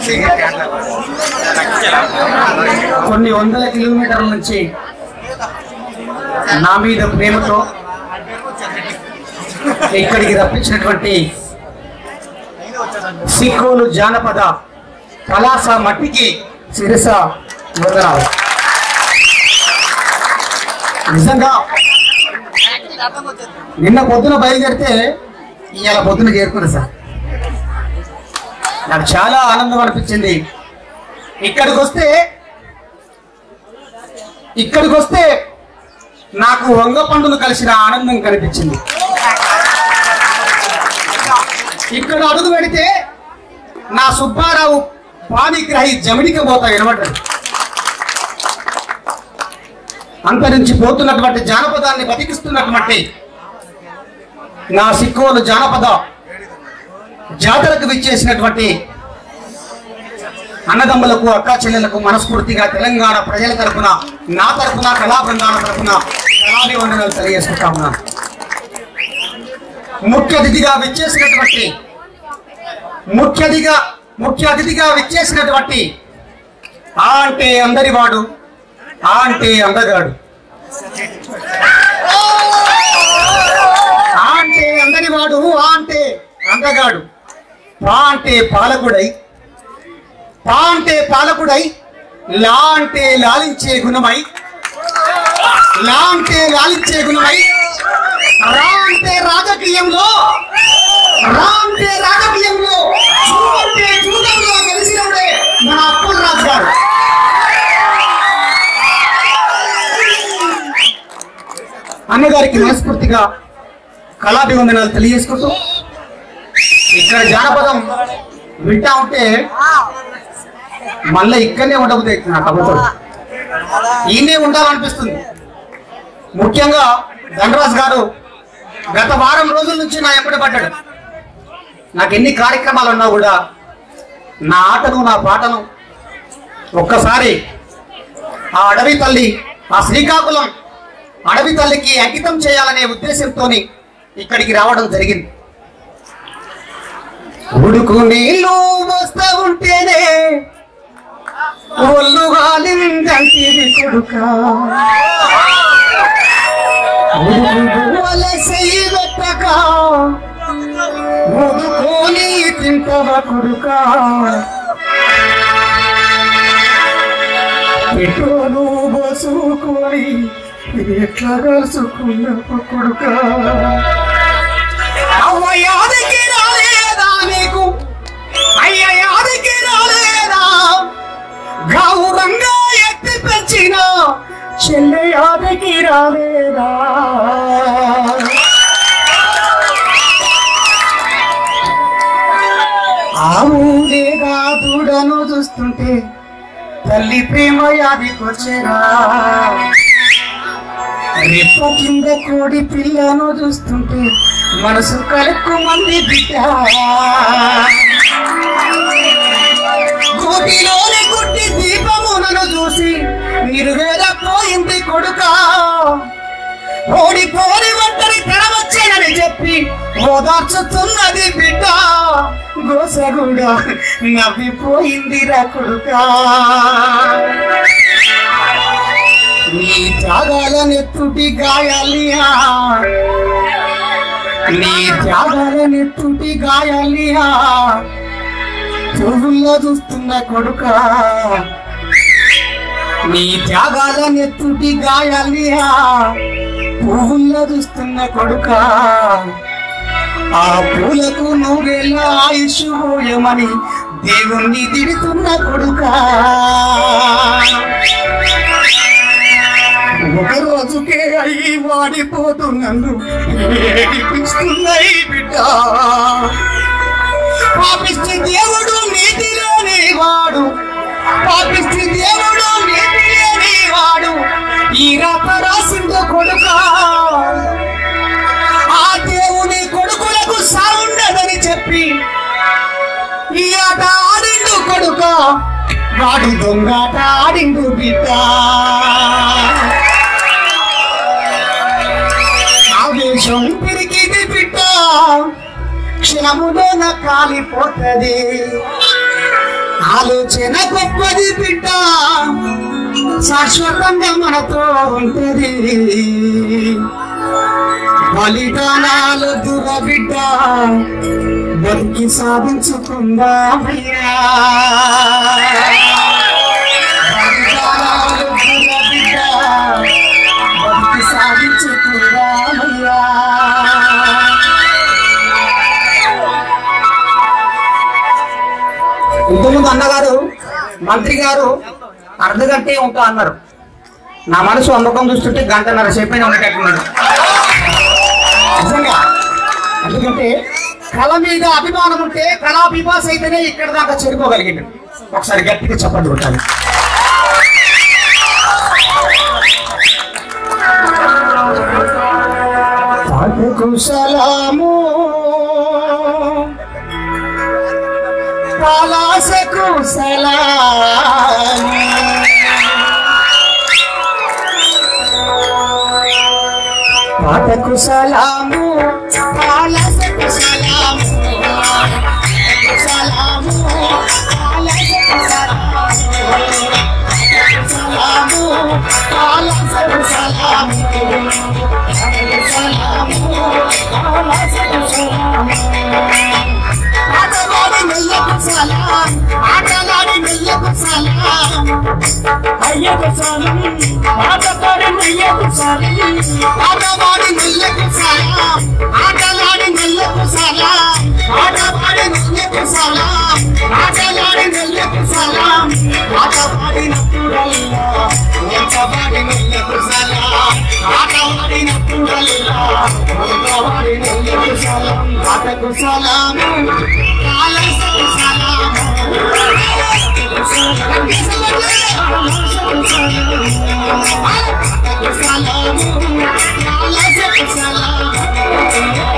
కొన్ని వందల కిలోమీటర్ల నుంచి నా మీద ప్రేమతో ఇక్కడికి రప్పించినటువంటి సిక్కులు జానపద కళాస మట్టికి శిరస వందనాలు నిజంగా నిన్న పొద్దున బయలుదేరితే ఇవాళ పొద్దున చేరుకున్నా సార్ నాకు చాలా ఆనందం అనిపించింది ఇక్కడికి వస్తే ఇక్కడికి వస్తే నాకు వంగ పండును కలిసిన ఆనందం కనిపించింది ఇక్కడ అడుగు పెడితే నా సుబ్బారావు పాణిగ్రహి జమిడికి పోతా వినబడ్డాడు అంతరించి పోతున్నటువంటి జానపదాన్ని బతికిస్తున్నటువంటి నా సిక్కోలు జానపద జాతరకు విచ్చేసినటువంటి అన్నదమ్ములకు అక్కా చెల్లెలకు మనస్ఫూర్తిగా తెలంగాణ ప్రజల తరపున నా తరపున కళా బృందాల తరపున కళాభివందనాలు తెలియజేసుకుంటా ఉన్నాను ముఖ్య అతిథిగా విచ్చేసినటువంటి ముఖ్య అతిథిగా ముఖ్య అతిథిగా విచ్చేసినటువంటి ఆ అంటే అందరి వాడు ఆ అంటే అందగాడు ఆ అంటే అందరి వాడు ఆ అంటే అందగాడు పా అంటే పాలకుడై పా అంటే పాలకుడై లా అంటే లాలించే గుణమై లా అంటే లాలించే గుణమై రా అంటే రాజకీయంలో రా అంటే రాజకీయంలో చూ అంటే చూడంలో కలిసినప్పుడే మన అప్పుల్ రాజు గారు అన్నగారికి మనస్ఫూర్తిగా కళాభివందనాలు తెలియజేసుకుంటూ ఇక్కడ జానపదం వింటా ఉంటే మళ్ళీ ఇక్కడనే ఉండబోతే నాకు అబద్ధం ఈయనే ఉండాలనిపిస్తుంది ముఖ్యంగా ధనరాజ్ గారు గత వారం రోజుల నుంచి నా ఎప్పుడు పడ్డాడు నాకు ఎన్ని కార్యక్రమాలు ఉన్నా కూడా నా ఆటను నా పాటను ఒక్కసారి ఆ అడవి తల్లి ఆ శ్రీకాకుళం అడవి తల్లికి అంకితం చేయాలనే ఉద్దేశంతో ఇక్కడికి రావడం జరిగింది ఉడుకు నీళ్ళు వస్తా ఉంటేనే ఒళ్ళు గాలిందంటిది కొడుక ఉడుకు వలసయి పెట్టక ముదుకొని తింటవ కొడుక పెట్రోలు పోసుకొని ఎట్లా కలుసుకున్న కొడుక అవ్వ యాదికి రాలేదా నీకు అయ్య యాదికి రాలేదా గౌరంగా ఎత్తి పెంచిన చెల్లె యాదికి రాలేదా ఆవులేగా దూడను చూస్తుంటే తల్లి ప్రేమ యాదికొచ్చేరా రెప్ప కింద కోడి పిల్లను చూస్తుంటే మనసు కలుపు మంది బిడ్డ కోటిలోని గుడ్డి దీపమునను చూసి నిరువేద పోయింది కొడుక ఓడిపోని ఒంటరి తెరవచ్చేనని చెప్పి ఓదార్చుతున్నది బిడ్డ గోసగుడ నవ్విపోయిందిరా కొడుకా నీ త్యాగాల నెత్తుటి గాయాలియా నీ త్యాగాల నెత్తుటి గాయాలియా పువ్వుల్లో చూస్తున్న కొడుక నీ త్యాగాల నెత్తుటి గాయాలియా పువ్వుల్లో చూస్తున్న కొడుక ఆ పూలకు నువ్వెళ్ళ ఆయుష్ పోయమని దేవుణ్ణి తిడుతున్న కొడుకా ఒక రోజుకే అయి వాడిపోతున్నందు ఏడిపిస్తున్నాయి బిడ్డ పాపిష్టి దేవుడు నీతి లేని వాడు పాపిష్టి దేవుడు నీతి లేని వాడు ఈ రాత రాసిందో కొడుక ఆ దేవుని కొడుకులకు సాగుండదని చెప్పి ఈ ఆట ఆడిండు కొడుక వాడు దొంగాట ఆడిండు బిడ్డ ఆవేశం పెరిగింది బిడ్డ క్షణములోన కాలిపోతది ఆలోచన గొప్పది బిడ్డ శాశ్వతంగా మనతో ఉంటది బలిదానాలు దుర బిడ్డ బతికి సాధించుకుందామయ్యా బలిదానాలు దుర బిడ్డ బతికి సాధించుకుందామయ్యా ఇంతకుముందు అన్నగారు మంత్రి గారు అర్ధగంటే ఉంటా అన్నారు నా మనసు అమ్మకం చూస్తుంటే గంటన్నర సేపు అయినా ఉండేటట్టున్నాడు నిజంగా ఎందుకంటే కళ మీద అభిమానం ఉంటే కళా పిపాస అయితేనే ఇక్కడ దాకా చేరుకోగలిగింది ఒకసారి గట్టిగా చెప్పండి కొట్టాలి కుశలము పలాసకు సలాము పాటకు సలాము పాలసకు సలాము పాటకు సలాము పాలసకు సలాము పాలసకు సలాము పాటకు సలాము పాలసకు సలాము ఆటలాడి మెయ్యకు సలాం ఆటలాడి మెయ్యకు సలాం అయ్యకు సలాం ఆటలాడి మెయ్యకు సలాం ఆటలాడి మెయ్యకు సలాం ఆటలాడి మెయ్యకు సలాం ఆటలాడి మెయ్యకు సలాం ఆటలాడి మెయ్యకు సలాం ఆటలాడినప్పుడల్లా ఎంతవాడి మెయ్యకు సలాం ఆటలాడినప్పుడల్లా ఎంతవాడి మెయ్యకు సలాం ఆటకు సలాము కాలసకు సలాము ఆటకు సలాము కాలసకు సలాము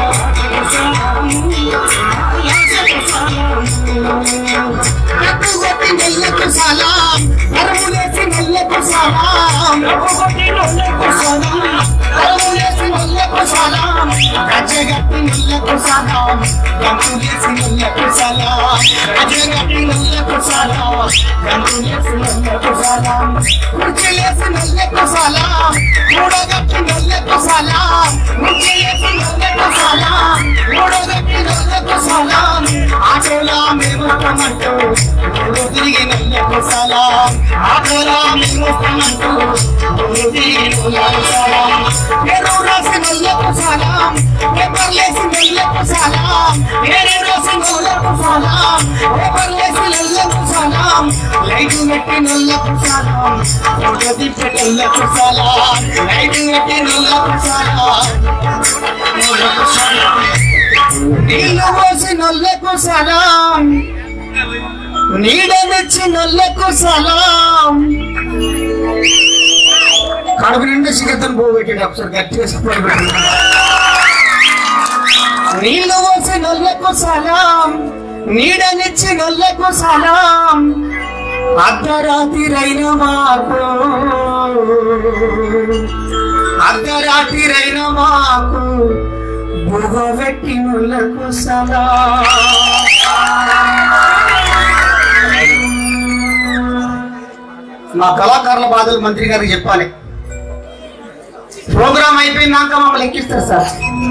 కట్టుగొట్టి నెల్లకు సలాం కరువులేసి నెల్లకు సలాం కట్టుగొట్టి నెల్లకు సలాం కరువులేసి నెల్లకు సలాం కచ్చగట్టి నెల్లకు సలాం కంతులేసి నెల్లకు సలాం కచ్చగట్టి నెల్లకు సలాం కంతులేసి నెల్లకు సలాం కుర్చీలేసి నెల్లకు సలాం కూడగట్టి నెల్లకు సలాం కుర్చీలేసి నెల్లకు సలాం కూడగట్టి నెల్లకు సలాం ఆటోలా మేము వస్తామంటూ ఊరు తిరిగి నెల్లకు సలాం ఆటోలా మేము వస్తామంటూ ఊరు తిరిగి నెల్లకు సలాం పేరు రాసి నెల్లకు సలాం పేపర్ లేసి నెల్లకు సలాం పేరు రాసి నెల్లకు సలాం పేపర్ లేసి నెల్లకు సలాం లైట్ పెట్టి నెల్లకు సలాం ఫోటో తిప్పి నెల్లకు సలాం లైట్ పెట్టి నెల్లకు సలాం నెల్లకు సలాం నీళ్ళు పోసి నొల్లకు సలాం నీడనిచ్చి నొల్లకు సలాం కడుపు నిండా సిగతం పోగొట్టాడు ఒకసారి గట్టిగా సపోర్ట్ పెట్టండి. నీళ్ళు పోసి నొల్లకు సలాం నీడనిచ్చి నొల్లకు సలాం అర్ధరాత్రిరైన మాకు అర్ధరాత్రిరైన మాకు బుగబెట్టి నులకు సలా మా కళాకారుల బాధలు మంత్రి గారికి చెప్పాలి ప్రోగ్రామ్ అయిపోయినాక మమ్మల్ని ఎక్కిస్తారు సార్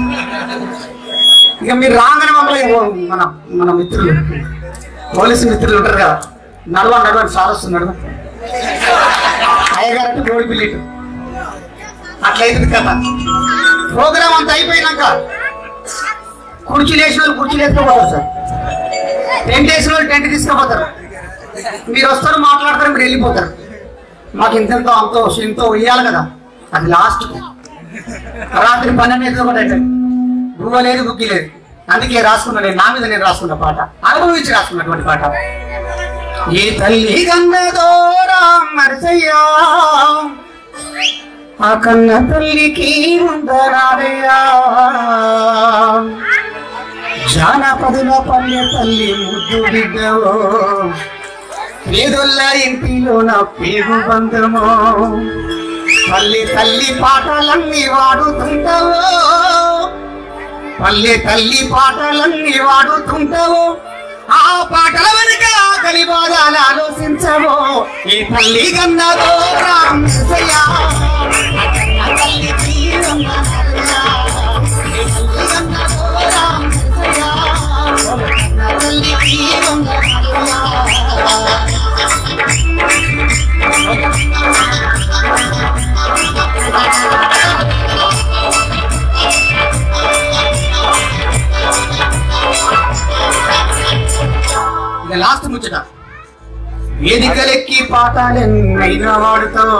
ఇక మీరు రాగానే మమ్మల్ని ఓ- మన మన మిత్రులు పోలీసు మిత్రులు ఉంటారు కదా నడవ నడవండి సార్ వస్తున్నాడు అయ్యగారు అంటే గోడి పిల్లిటు అట్లయితుంది కదా ప్రోగ్రామ్ అంతా అయిపోయినాక కుర్చీలు వేసిన వాళ్ళు కుర్చీలు వేసుకోపోతారు సార్ టెంట్ వేసిన వాళ్ళు టెంట్ తీసుకుపోతారు మీరు వస్తారు మాట్లాడతారు మీరు వెళ్ళిపోతారు మాకు ఇంతెంతో అంతో ఇంతో ఇయ్యాలి కదా అది లాస్ట్ రాత్రి పన్నెండు అయితే ఒకటి అయితే గువ్వ లేదు బుక్కి లేదు అందుకే రాసుకున్నా నేను నా మీద నేను రాసుకున్న పాట అనుభవించి రాసుకున్నటువంటి పాట ఏ తల్లి కన్నదోరా మరసయ్యా ఆ కన్న తల్లికి ఉందరాడయ్యా జానపదుల పల్లె తల్లి ముద్దు బిడ్డవో పేదొల్ల ఇంటిలో నా పేరు బంధమో పల్లె తల్లి పాటలన్నీ వాడుతుంటావో పల్లె తల్లి పాటలన్నీ వాడుతుంటావో ఆ పాటల వెనుక కలిబాధాలు ఆలోచించవో ఈ తల్లి కన్నదో రామయ్య తల్లికి వందనాలయ్య. ఈ తల్లి కన్నదో రామయ్య. తల్లికి వందనాలయ్య. ఇక లాస్ట్ ముచ్చట వేదికలెక్కి పాఠాలెన్నైనా వాడుతావు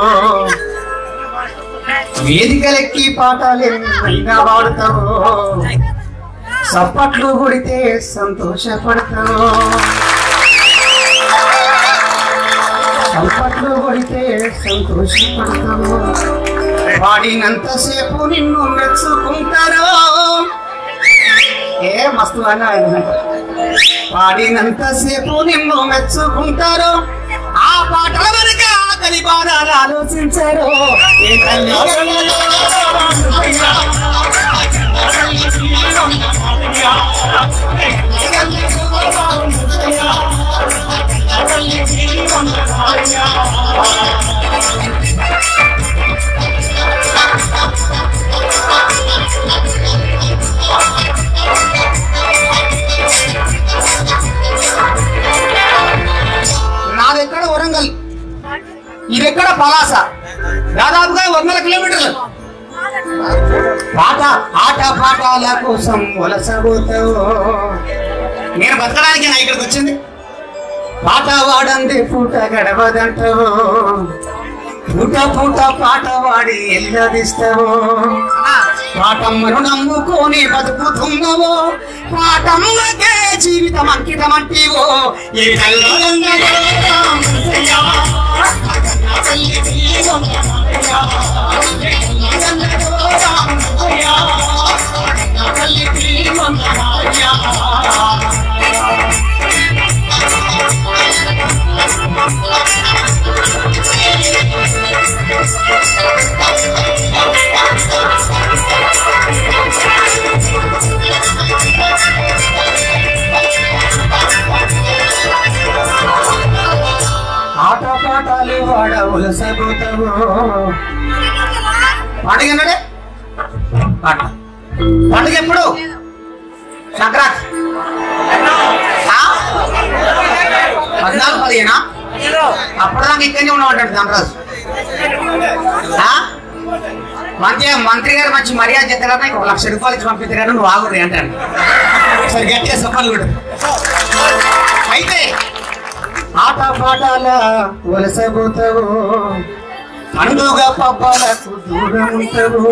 వేదికలెక్కి పాఠాలెన్నైనా వాడుతావు సప్పట్లు కొడితే సంతోషపడతావు సప్పట్లు కొడితే సంతోషపడతావు వాడినంతసేపు నిన్ను మెచ్చుకుంటారు ఏ మస్తు అని ఆయన పాడినంతసేపు నిన్ను మెచ్చుకుంటారు ఆ పాటల వెనుక ఆకలి బాధాలు ఆలోచించారు ఏ తల్లి నాదెక్కడ వరంగల్ ఇదెక్కడ పలాస దాదాపుగా వందల కిలోమీటర్లు పాట ఆట పాటాల కోసం వలసపోతావు నేను బతకడానికి నా ఇక్కడికి వచ్చింది పాట వాడంది పూట గడవదంటావు పూట పూట పాట వాడి ఎల్లదిస్తావు పాటమ్మను నమ్ముకొని బతుకుతున్నావో పాటమ్మకే జీవితం అంకితం అంటీవో ఏ తల్లిదండ్రులు రామయ్య. తల్లికి వందనాలయ్య. తల్లిదండ్రులు రామయ్య. తల్లికి వందనాలయ్య. ఆట పాటాలు వాడ ఉలసపోతావు పండుగ ఎన్నడే పాట పండుగ ఎప్పుడు సంక్రాంతి ఆ? పద్నాలుగు పదిహేనా అప్పటిదాకా ఇక్కడనే ఉన్నామంటాడు ధనరాజు ఆ? మంత్రి మంత్రి గారు మంచి మర్యాద చేస్తారు కదా ఒక లక్ష రూపాయలు ఇచ్చి పంపిస్తారు నువ్వు ఆగురు అంటాడు సరే గట్టిగా సఫలు కూడా అయితే ఆట పాటాల వలసపోతావు పండుగ పబ్బాలకు దూరం ఉంటావు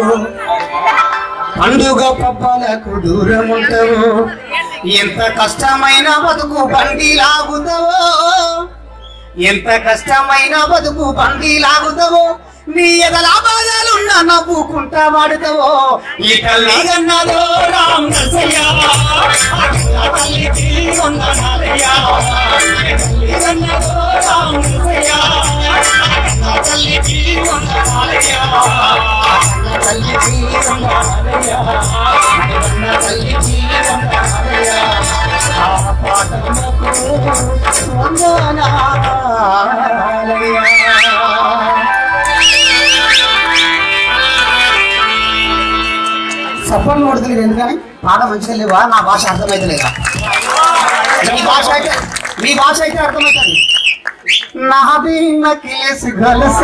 పండుగ పబ్బాలకు దూరం ఉంటావు ఎంత కష్టమైన బతుకు బండి లాగుతావో ఎంత కష్టమైన బతుకు బండి లాగుతావో నీ ఎదలా బాధలున్నా నవ్వుకుంటా వాడుతావో ఈ తల్లి గన్నదో రామ్ నరసయ్య. తల్లికి వందనాలయ్య. తల్లి గన్నదో రామ్ నరసయ్య. తల్లికి వందనాలయ్య. తల్లికి వందనాలయ్య. తల్లికి వందనాలయ్య. ఆ పాటలకు సపోర్ట్ కొడతలేదు ఎందుకని పాట మంచిగా లేవా నా భాష అర్థమైతలేదా మీ భాష అయితే మీ భాష అయితే అర్థమవుతుంది నాది నకిలేసి గలస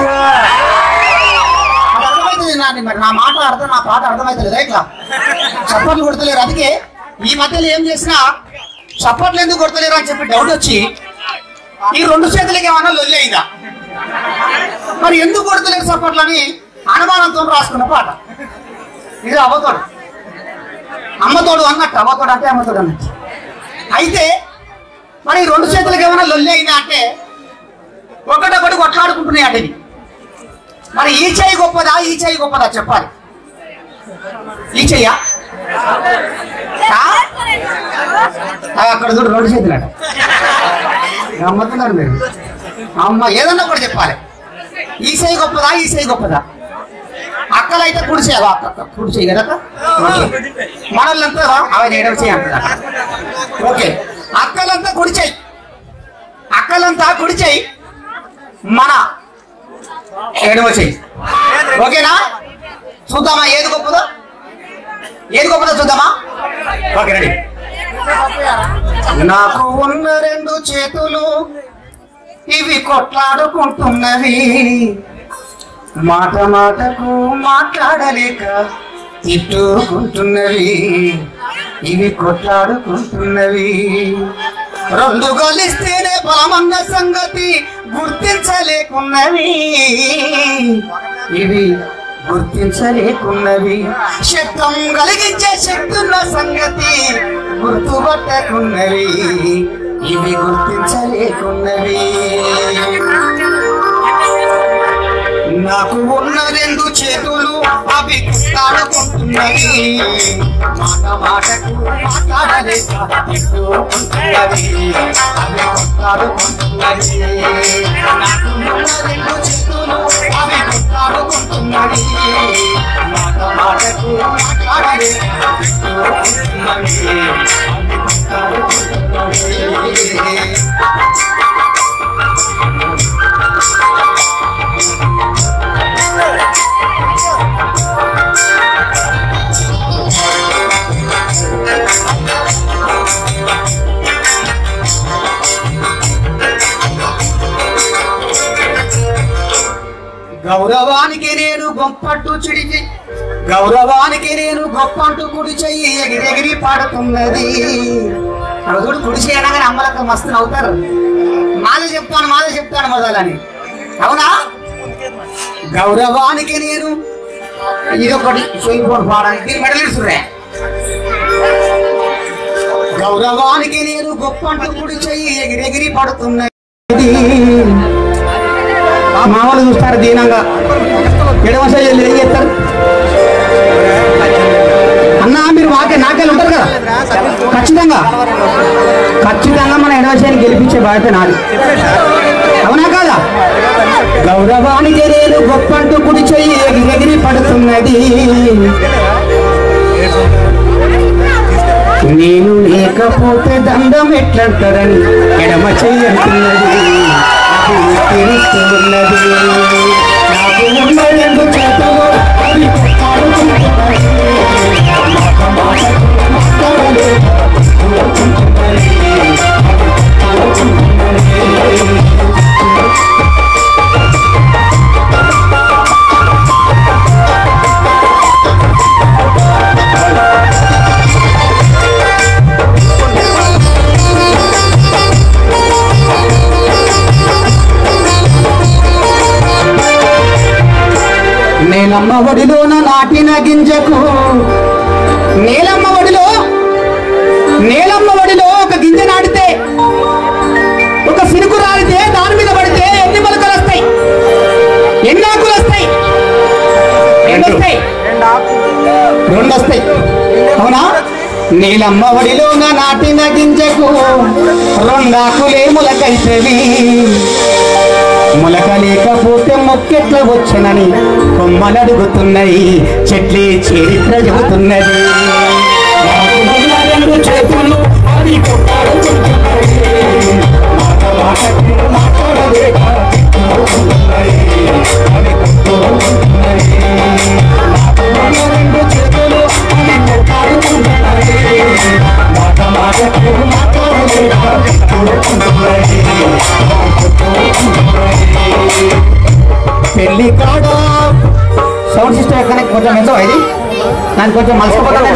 అది అర్థమవుతుంది నా మరి నా మాట అర్థం నా పాట అర్థమవుతలేదా ఇట్లా చప్పట్లు కొడతలేరు అందుకే ఈ మధ్యలో ఏం చేసినా చప్పట్లు ఎందుకు కొడతలేరు అని చెప్పి డౌట్ వచ్చి ఈ రెండు చేతులకి ఏమన్నా లొల్లి అయిందా మరి ఎందుకు కొడతలేరు చప్పట్లు అని అనుమానంతో రాసుకున్న పాట ఇది అవ్వతోడు అమ్మతోడు అన్నట్టు అవ్వతోడు అంటే అమ్మతోడు అన్నట్టు అయితే మరి ఈ రెండు చేతులకి ఏమైనా లొల్లి అయిందా అంటే ఒకటొకటి కొట్లాడుకుంటున్నాయి అంటే ఇవి. మరి ఈ చేయి గొప్పదా ఈ చేయి గొప్పదా చెప్పాలి ఈ చెయ్యా ఆ? ఆ, అక్కడ చూడు రెండు చేతులు అట నమ్ముతున్నారు మీరు అమ్మ ఏదన్నా కూడా చెప్పాలి ఈ చేయి గొప్పదా ఈ చేయి గొప్పదా అక్కలైతే కుడి చేయాలి అక్క అక్క, కుడి చేయి కదా అక్క? ఓకే. మనోళ్ళంతా ఆయన ఏడవ చేయి అంటారు ఓకే అక్కలంతా కుడి చెయ్యి అక్కలంతా కుడి చెయ్యి మన ఎడమ చెయ్యి ఓకేనా చూద్దామా ఏది గొప్పదో ఏది గొప్పదో చూద్దామా ఓకే రెడీ నాకు ఉన్న రెండు చేతులు ఇవి కొట్లాడుకుంటున్నవి మాట మాటకు మాట్లాడలేక తిట్టుకుంటున్నవి ఇవి కొట్లాడుకుంటున్నవి రెండు కలిస్తేనే బలమన్న సంగతి గుర్తించలేకున్నవి ఇవి గుర్తించలేకున్నవి శబ్దం కలిగించే శక్తున్న సంగతి గుర్తుపట్టకున్నవి ఇవి గుర్తించలేకున్నవి నాకు ఉన్న రెండు చేతులు అవి కొట్లాడుకుంటున్నవి మాట మాటకు మాట్లాడలేక తిట్టుకుంటున్నవి అవి కొట్లాడుకుంటున్నవి నాకు ఉన్న రెండు చేతులు అవి కొట్లాడుకుంటున్నవి మాట మాటకు మాట్లాడలేక తిట్టుకుంటున్నవి అవి కొట్లాడుకుంటున్నవి గౌరవానికి నేను గొప్పట్టు చిడికి గౌరవానికి నేను గొప్పంటూ కుడి చెయ్యి ఎగిరెగిరి పాడుతున్నది చూడు కుడి చెయ్యి అనగానే అమ్మలకు మస్తు నవ్వుతారు మాది చెప్తాను మాది చెప్తాను మొదలని అవునా గౌరవానికి నేను ఇదొకటి సెల్ ఫోన్ పాడానికి దీని మెడలు ఇస్తుర్రే గౌరవానికి నేను గొప్పంటూ కుడి చెయ్యి ఎగిరెగిరి పడుతున్నది ఆ మామూలు చూస్తారు దీనంగా ఎడమ సైజు ఏం చేస్తారు అన్నా మీరు మాకే నాకేళ్ళు ఉంటారు కదా ఖచ్చితంగా ఖచ్చితంగా మన ఎడమ సైజుని గెలిపించే బాధ్యత నాది అవునా కాదా గౌరవానికి నేను గొప్పంటూ కుడి చెయ్యి ఎగిరెగిరి పడుతున్నది నేను లేకపోతే దండం ఎట్లంటారని ఎడమ చెయ్యంటున్నది అది తెలుస్తున్నది నాకు ఉన్న రెండు చేతులు అవి కొట్టాడుకుంటున్నాయి. మాట మాటకు మాట్లాడలేక కొట్టుకుంటున్నాయి. అవి కొట్టాడుకుంటున్నాయి. నేలమ్మ ఒడిలోన నాటిన గింజకు నేలమ్మ ఒడిలో నేలమ్మ ఒడిలో ఒక గింజ నాటితే ఒక సినుకు రాలితే దాని మీద పడితే ఎన్ని మొలకలు వస్తాయి ఎన్ని ఆకులు వస్తాయి ఎన్ని వస్తాయి రెండు వస్తాయి అవునా నీలమ్మ ఒడిలోన నాటిన గింజకు రెండాకులే మొలకైతవి మొలక లేకపోతే మొక్కెట్ల వచ్చనని కొమ్మలు అడుగుతున్నాయి చెట్లే చరిత్ర చెబుతున్నది నాకు ఉన్న రెండు చేతులు అవి కొట్టాడుకుంటున్నాయి. మాట మాటకు మాట్లాడలేక తిట్టుకుంటున్నాయి. అవి కొట్టుకుంటున్నాయి. నాకు ఉన్న రెండు చేతులు అవి కొట్టాడుకుంటున్నాయి. మాట మాటకు మాట్లాడలేక తిట్టుకుంటున్నాయి. పెళ్లి కాడ సౌండ్ సిస్టమ్ ఎక్కడ కొంచెం ఎంతో ఇది దానికి కొంచెం మలసిపోతాను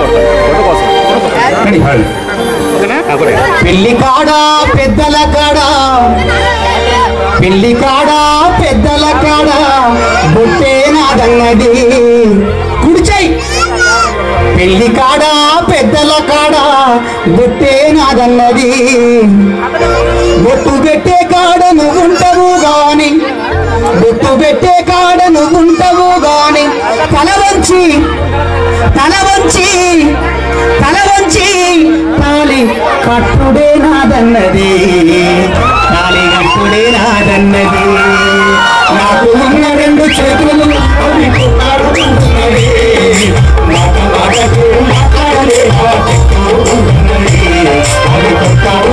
పెళ్లి కాడ పెద్దల కాడ పెళ్లి కాడ పెద్దల కాడ బుట్టే నాదన్నది కుడిచై పెళ్లి కాడ పెద్దల కాడ బుట్టే నాదన్నది బొట్టు పెట్టే కాడ నువ్వుంటవు గాని బొట్టు పెట్టే కాడ నువ్వుంటవు గాని తల వంచి తల వంచి తల వంచి తాలి కట్టుడే నాదన్నది తాలి కట్టుడే నాదన్నది నాకు ఉన్న రెండు చేతులు అవి కొట్టాడుకుంటున్నవి. మాట మాటకు మాట్లాడలేక చెప్పుకుంటున్నవి. అవి కొట్టాడు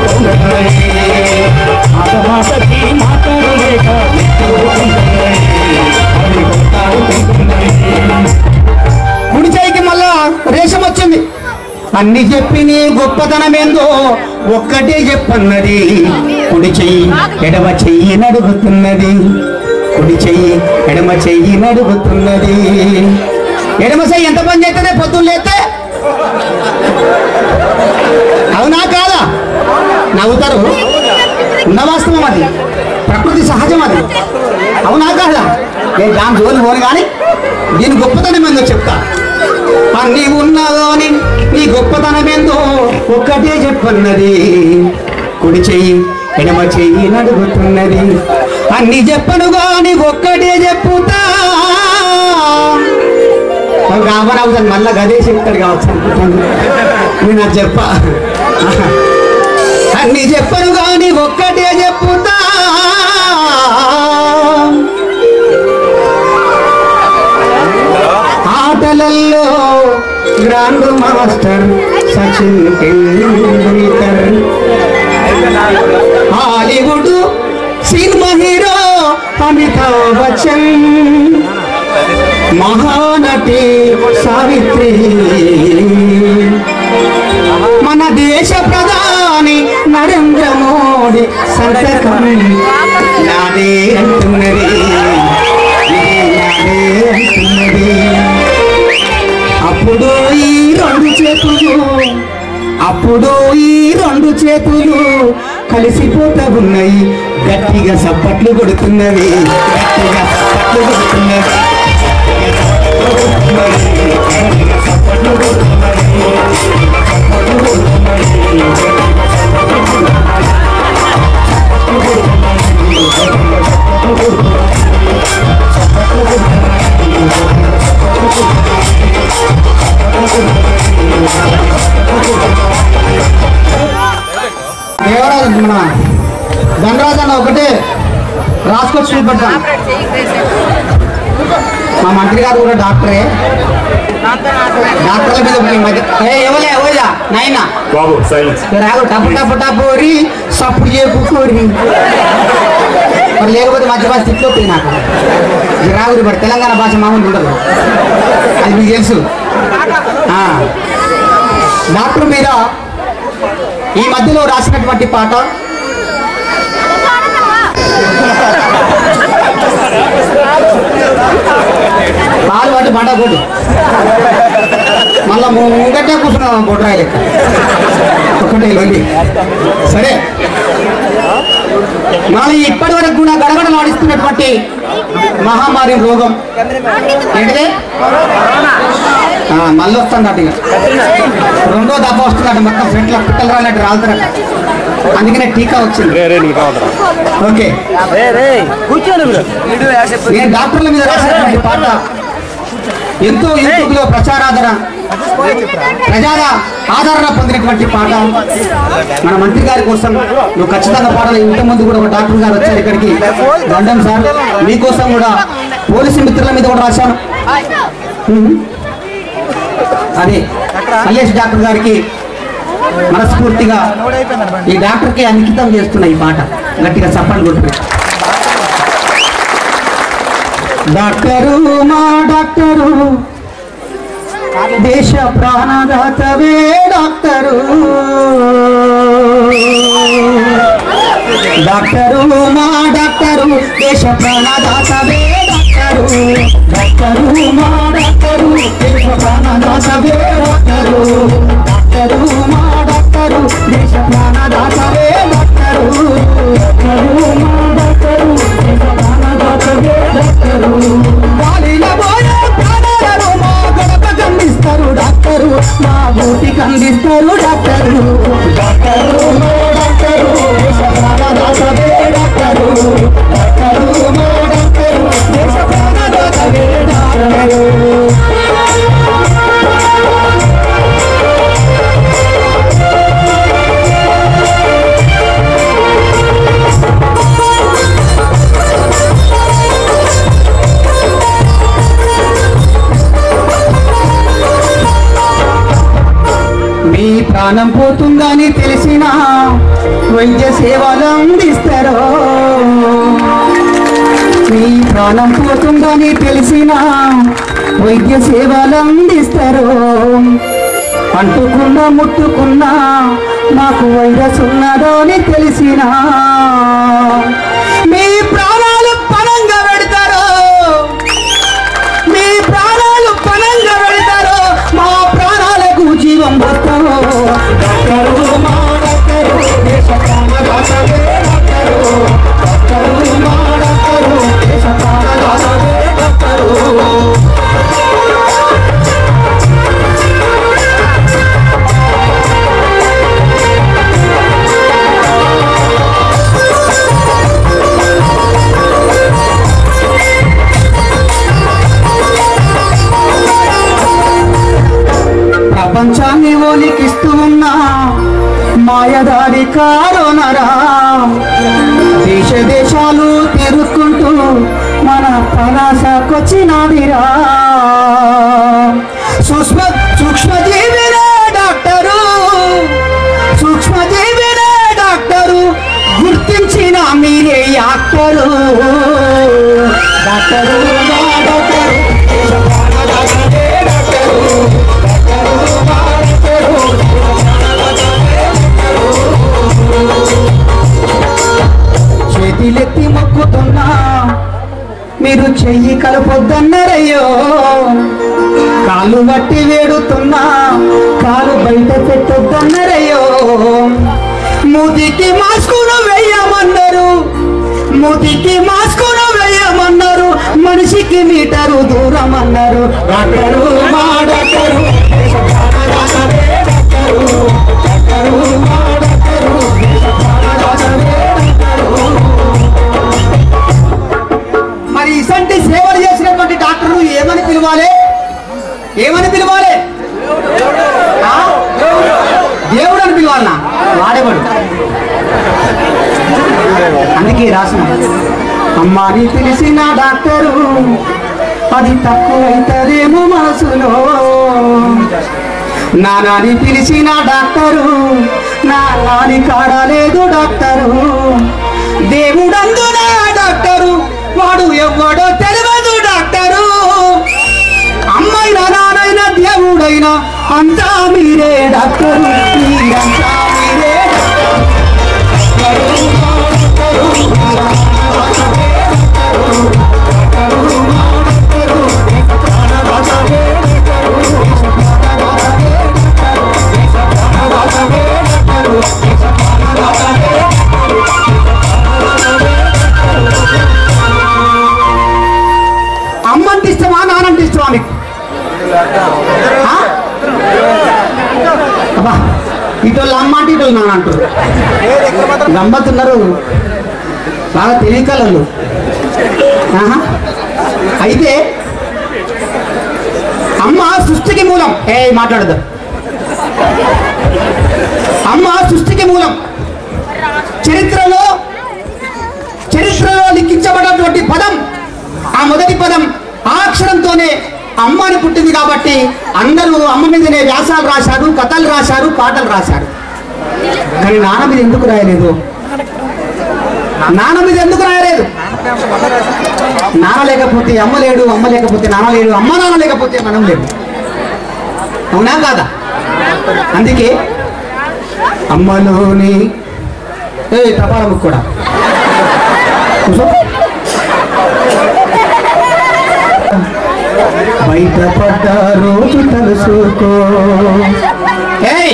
అన్ని చెప్పి నీ గొప్పతనమేందో ఒక్కటే చెప్పన్నది కుడి చెయ్యి ఎడమ చెయ్యి నడుగుతున్నది కుడి చెయ్యి ఎడమ చెయ్యి నడుగుతున్నది ఎడమ చెయ్యి ఎంత పని చేస్తే పొద్దున్న లేస్తే అవునా కాదా నవ్వుతారు ఉన్న వాస్తవం అది ప్రకృతి సహజం అది అవునా కాదా నేను దాని జోలి పోను కానీ దీని గొప్పతనం ఏందో చెప్తా అన్ని ఉన్నా కానీ నీ గొప్పతనం ఏందో ఒక్కటే చెప్పన్నది కుడి చెయ్యి ఎడమ చెయ్యి నడుగుతున్నది అన్ని చెప్పను కానీ ఒక్కటే చెప్పుతా కాబోనవుతుంది మళ్ళా గదే చెప్తాడు కావచ్చు అనుకుంటాను నేను అది చెప్ప అన్ని చెప్పను కానీ ఒక్కటే చెప్పుతా ఆటలల్లో grand master Sachin Tendulkar Hollywood cinema hero Amitabh Bachchan Mahanati Savitri మన దేశ ప్రధాని నరేంద్ర మోడీ సంతకం నాదే అంటున్నది ఇది నాదే అంటున్నది అప్పుడు ఈ రెండు చేతులు అప్పుడు ఈ రెండు చేతులు కలిసిపోతా ఉన్నాయి గట్టిగా సప్పట్లు కొడుతున్నవి గట్టిగా సప్పట్లు కొడుతున్నవి దేవరాజు మన ధనరాజు అన్న ఒకటే రాసుకొచ్చి చూపెడతాను మా మంత్రి గారు కూడా డాక్టరే డాక్టర్ల మీద ఒక ఈ మధ్య ఏ ఎవలే ఓజా నాయనా బాబు సైలెన్స్ రాగు టపు టపు టపు ఓరి సప్పుడు చేపు కోరి మరి లేకపోతే మధ్య భాష తిట్లు వస్తాయి నాకు ఇది రాగురి మరి తెలంగాణ భాష మామూలు ఉండదు అది మీకు తెలుసు ఆ. డాక్టర్ మీద ఈ మధ్యలో రాసినటువంటి పాట పాలు పట్టి బండ కొట్టు మళ్ళా ముంగటే కూర్చున్నాం కొట్టరాయి లెక్క ఒకటే లొల్లి సరే మళ్ళీ ఇప్పటి వరకు కూడా గడగడ నాడిస్తున్నటువంటి మహమ్మారి రోగం ఏంటిది ఆ, మళ్ళీ వస్తుందట ఇక రెండో దఫ వస్తుందట మొత్తం ఫ్రెంట్లో పిట్టలు రానట్టు రాలుతారట అందుకనే టీకా వచ్చింది రే రే నీకు కావాలి ఓకే నేను డాక్టర్ల మీద రాసినటువంటి పాట ఎంతో యూట్యూబ్లో ప్రచారాదరణ ప్రజాల ఆదరణ పొందినటువంటి పాట మన మంత్రి గారి కోసం నువ్వు ఖచ్చితంగా పాడాలి ఇంత ముందు కూడా ఒక డాక్టర్ గారు వచ్చారు ఇక్కడికి దండం సార్ మీకోసం కూడా పోలీసు మిత్రుల మీద కూడా రాశాను ఉహు. అదే మల్లేష్ డాక్టర్ గారికి మనస్ఫూర్తిగా ఈ డాక్టర్కి అంకితం చేస్తున్న ఈ పాట గట్టిగా చప్పట్లు కొట్టుకుని డాక్టరు మా డాక్టరు దేశ ప్రాణదాతవే డాక్టరు డాక్టరు మా డాక్టరు దేశ ప్రాణదాతవే డాక్టరు డాక్టరు మా డాక్టరు దేశ ప్రాణదాతవే డాక్టరు డాక్టరు మా డాక్టరు దేశ ప్రాణదాతవే డాక్టరు డాక్టరు మా డాక్టరు దేశ ప్రాణదాతవే డాక్టరు గాలిలో పోయే ప్రాణాలను మా గడపకు అందిస్తారు డాక్టరు మా గోటికి అందిస్తారు డాక్టరు డాక్టరు మా డాక్టరు దేశ ప్రాణదాతవే డాక్టరు డాక్టరు మా డాక్టరు దేశ ప్రాణదాతవే డాక్టరు మీ ప్రాణం పోతుందని తెలిసిన వైద్య సేవలు అందిస్తారో మీ ప్రాణం పోతుందని తెలిసిన వైద్య సేవలు అందిస్తారో అంటుకున్నా ముట్టుకున్నా నాకు వైరస్ ఉన్నదో అని తెలిసినా మీ ప్రాణాలు పనంగా పెడతారు మీ ప్రాణాలు పనంగా పెడతారు మా ప్రాణాలకు జీవం పోతారు డాక్టరు, మా డాక్టరు, దేశ ప్రాణదాతవే డాక్టరు. డాక్టరు, మా డాక్టరు, దేశ ప్రాణదాతవే డాక్టరు. ప్రపంచాన్ని ఓలికిస్తూ ఉన్నా మాయదారి కారోనరా దేశ దేశాలు తిరుక్కుంటూ మన పలాసకొచ్చినాదిరా సూక్ష్మ సూక్ష్మజీవినే డాక్టరు సూక్ష్మజీవినే డాక్టరు గుర్తించిన మీరే యాక్టరు డాక్టరు మా డాక్టరు దేశ ప్రాణదాతనే డాక్టరు చేతిలెత్తి మొక్కుతున్నా మీరు చెయ్యి కలపొద్దన్నారయ్యో కాలు బట్టి వేడుతున్నా కాలు బయట పెట్టొద్దన్నారయ్యో ముదికి మాస్కును వేయమన్నారు ముదికి మాస్కును వేయమన్నారు మనిషికి మీటరు దూరం అన్నారు డాక్టరు మా డాక్టరు దేశ ప్రాణదాతవే డాక్టరు. డాక్టరు, మా డాక్టరు, దేశ ప్రాణదాతవే డాక్టరు. మరి ఇసంటి సేవలు చేసినటువంటి డాక్టర్లు ఏమని పిలవాలి ఏమని పిలవాలి ఆ? దేవుడు అని పిలవాలనా వాడేవాడు అందుకే రాసిన అమ్మాని పిలిచిన డాక్టరు అది తక్కువైతదేమో మనసులో నానాని పిలిచిన డాక్టరు నా నాని కాడలేదు డాక్టరు దేవుడందున డాక్టరు వాడు ఎవ్వడో తెలియదు డాక్టరు అమ్మాయినా నానైనా దేవుడైనా అంతా మీరే డాక్టరు మీరంతా మీరే అమ్మంటే ఇష్టమా నానంటే ఇష్టమా మీకు ఆ? అబ్బా ఇటోళ్ళు అమ్మ అంటే ఇటోళ్ళు నాన్న అంటారు గమ్మతున్నారు బాగా తెలియకలలు ఆహా. అయితే అమ్మ సృష్టికి మూలం ఏ మాట్లాడదు అమ్మ సృష్టికి మూలం చరిత్రలో చరిత్రలో లిఖించబడినటువంటి పదం ఆ మొదటి పదం ఆ అక్షరంతోనే అమ్మ అని పుట్టింది కాబట్టి అందరూ అమ్మ మీదనే వ్యాసాలు రాశారు కథలు రాశారు పాటలు రాశారు కానీ నాన్న మీద ఎందుకు రాయలేదు నాన్న మీద ఎందుకు రాయలేదు నాన్న లేకపోతే అమ్మ లేడు అమ్మ లేకపోతే నాన్న లేడు అమ్మ నాన్న లేకపోతే మనం లేడు అవునా కాదా అందుకే అమ్మలోని ఏ తపాలము కూడా కూర్చో. బయటపడ్డ రోజు తెలుసుకో ఏయ్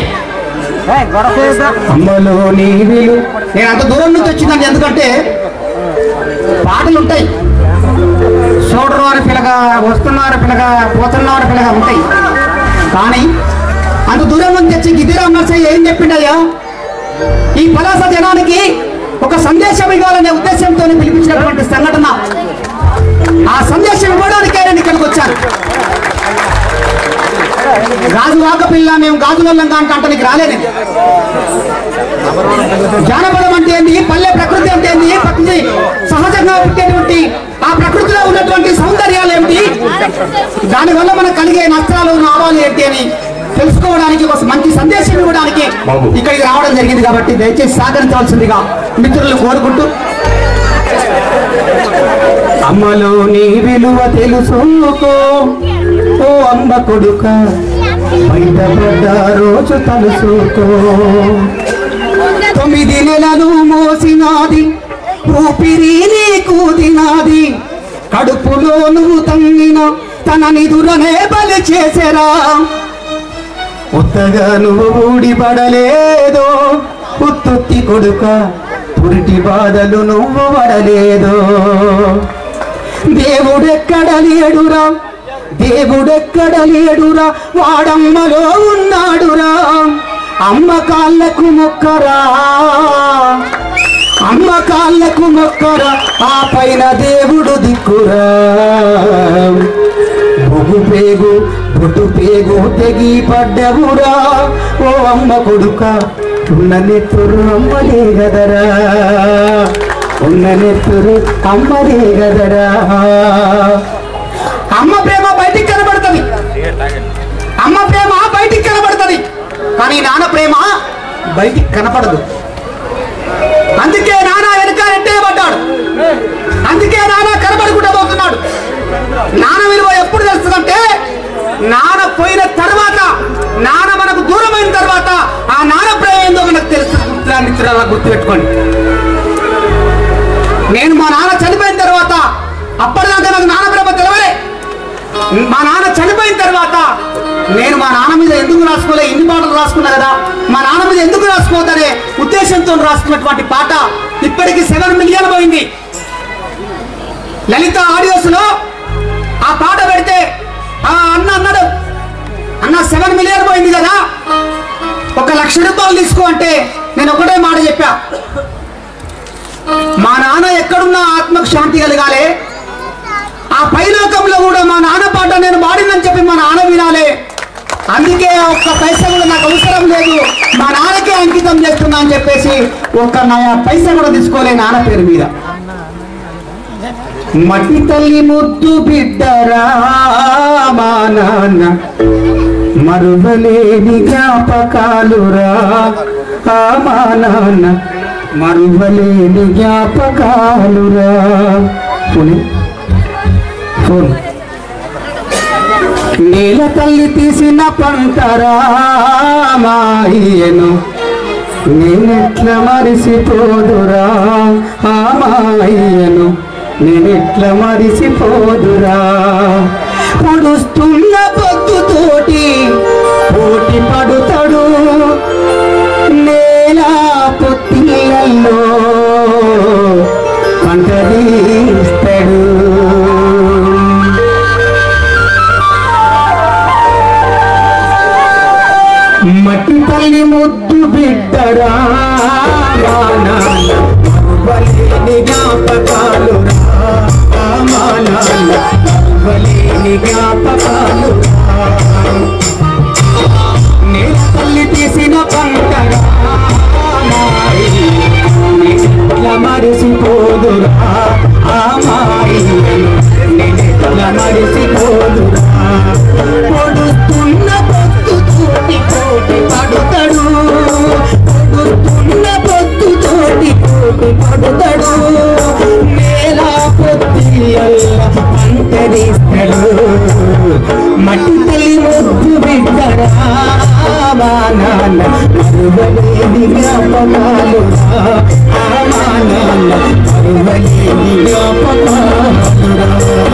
అమ్మలో నీవిలు నేను అంత దూరం నుంచి వచ్చిందండి ఎందుకంటే పాటలు ఉంటాయి చూడరు పిల్లగా వస్తున్నారు పిల్లగా పోతున్నారు పిల్లగా ఉంటాయి కానీ అంత దూరం నుంచి తెచ్చి గిద్దిరామ్ నర్సయ్య ఏం చెప్పిండయ్యా ఈ పలాస జనానికి ఒక సందేశం ఇవ్వాలనే ఉద్దేశంతో పిలిపించినటువంటి సంఘటన ఆ సందేశం ఇవ్వడానికే నేను ఇక్కడికి వచ్చాను గాజు వాకపిల్ల మేము గాజులల్లం కాంట అంటానికి రాలేదు జానపదం అంటే ఏంది పల్లె ప్రకృతి అంటే ఏంది ప్రకృతి సహజంగా పుట్టేటువంటి ఆ ప్రకృతిలో ఉన్నటువంటి సౌందర్యాలు ఏమిటి దానివల్ల మనకు కలిగే నష్టాలు లాభాలు ఏంటి అని తెలుసుకోవడానికి ఒక మంచి సందేశం ఇవ్వడానికి ఇక్కడికి రావడం జరిగింది కాబట్టి దయచేసి సహకరించవలసిందిగా మిత్రులు కోరుకుంటూ అమ్మలో నీ విలువ తెలుసుకో ఓ అమ్మ కొడుక బయటపడ్డ రోజు తలుసుకో తొమ్మిది నెలలు మోసినాది ఊపిరి నీకు దినాది కడుపులో నువ్వు తన్నిన తన నిధులనే బలి చేసెరా ఉత్తగా నువ్వు ఊడిపడలేదో ఉత్తుత్తి కొడుక పురిటి బాధలు నువ్వు పడలేదో దేవుడెక్కడ లేడురా దేవుడెక్కడ లేడురా వాడమ్మలో ఉన్నాడురా అమ్మ కాళ్ళకు మొక్కరా అమ్మ కాళ్ళకు మొక్కరా ఆ పైన దేవుడు దిక్కురా బొగు పేగు బొట్టు పేగు తెగి పడ్డవురా ఓ అమ్మ కొడుక ఉన్న నెత్తురు అమ్మలే గదరా ఉన్న నెత్తురు అమ్మలే గదరా అమ్మ ప్రేమ బయటికి కనబడుతుంది అమ్మ ప్రేమ బయటికి కనబడుతుంది కానీ నాన్న ప్రేమ బయటికి కనపడదు అందుకే నాన్న వెనక నెట్టేయబడ్డాడు అందుకే నాన్న కనబడకుండా పోతున్నాడు నాన్న విలువ ఎప్పుడు తెలుస్తుందంటే నాన్న పోయిన తర్వాత నాన్న మనకు దూరమైన తర్వాత ఆ నాన్న ప్రేమ ఏందో మనకు తెలుస్తుంది మిత్రాన్ని మిత్రాల గుర్తుపెట్టుకోండి నేను మా నాన్న చనిపోయిన తర్వాత అప్పటిదాకా నాకు నాన్న ప్రేమ తెలవలే మా నాన్న చనిపోయిన తర్వాత నేను మా నాన్న మీద ఎందుకు రాసుకోలే ఇన్ని పాటలు రాసుకున్నా కదా మా నాన్న మీద ఎందుకు రాసుకోవద్దనే ఉద్దేశంతో రాసుకున్నటువంటి పాట ఇప్పటికి సెవెన్ మిలియన్ పోయింది లలిత ఆడియోస్ లో ఆ పాట పెడితే ఆ అన్న అన్నాడు అన్న సెవెన్ మిలియన్ పోయింది కదా ఒక లక్ష రూపాయలు తీసుకో అంటే నేను ఒకటే మాట చెప్పా మా నాన్న ఎక్కడున్నా ఆత్మకు శాంతి కలగాలి ఆ పైలోకంలో కూడా మా నాన్న పాట నేను పాడిందని చెప్పి మా నాన్న వినాలి అందుకే ఒక్క పైసా కూడా నాకు అవసరం లేదు మా నాన్నకే అంకితం చేస్తున్నా అని చెప్పేసి ఒక్క నా పైసా కూడా తీసుకోలే నాన్న పేరు మీద మట్టి తల్లి ముద్దు బిడ్డరా మా నాన్న మరువలేని జ్ఞాపకాలురా ఆ మా నాన్న మరువలేని జ్ఞాపకాలురా పుని ఫోన్ నేల తల్లి తీసిన పంటరా మాయను నేనెట్ల మరిసిపోదురా ఆ మాయను నేనెట్ల మరిసిపోదురా పొడుస్తున్న పొద్దుతోటి పోటీ పడుతాడు నేల పొత్తిళ్ళల్లో పంటదీస్తాడు మట్టి తల్లి ముద్దు బిడ్డరా మా నాన్న మరువలేని జ్ఞాపకాలు మా నాన్న మరువలేని జ్ఞాపకాలు నేను తల్లి తీసిన పంటరా నేనెట్ల మరిసిపోదురా ఆ మాయను నేనెట్ల మరిసిపోదురా పొడుస్తున్న పొద్దుతోటి కోటి పడుతాడు పొడుస్తున్న పొద్దుతోటి కోటి పడుతాడు నేల పొత్తియల్ల అంతరిస్తాడు మట్టి తల్లి ముద్దు బిడ్డరా మా నాన్న మరువలేని జ్ఞాపకాలు ఆ మా నాన్న మరువలేని జ్ఞాపకాలు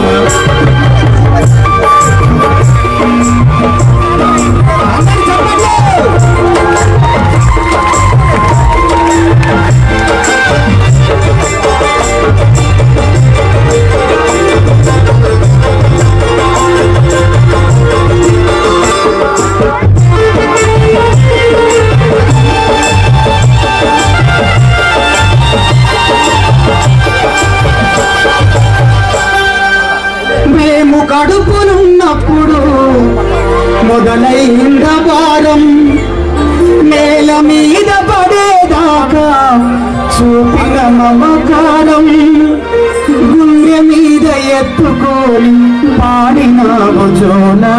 మేము కడుపునున్నప్పుడు మొదలైంద భారం నేల మీద పడేదాకా చూపిన మమకారం గుండె మీద ఎత్తుకొని పాడిన జోనా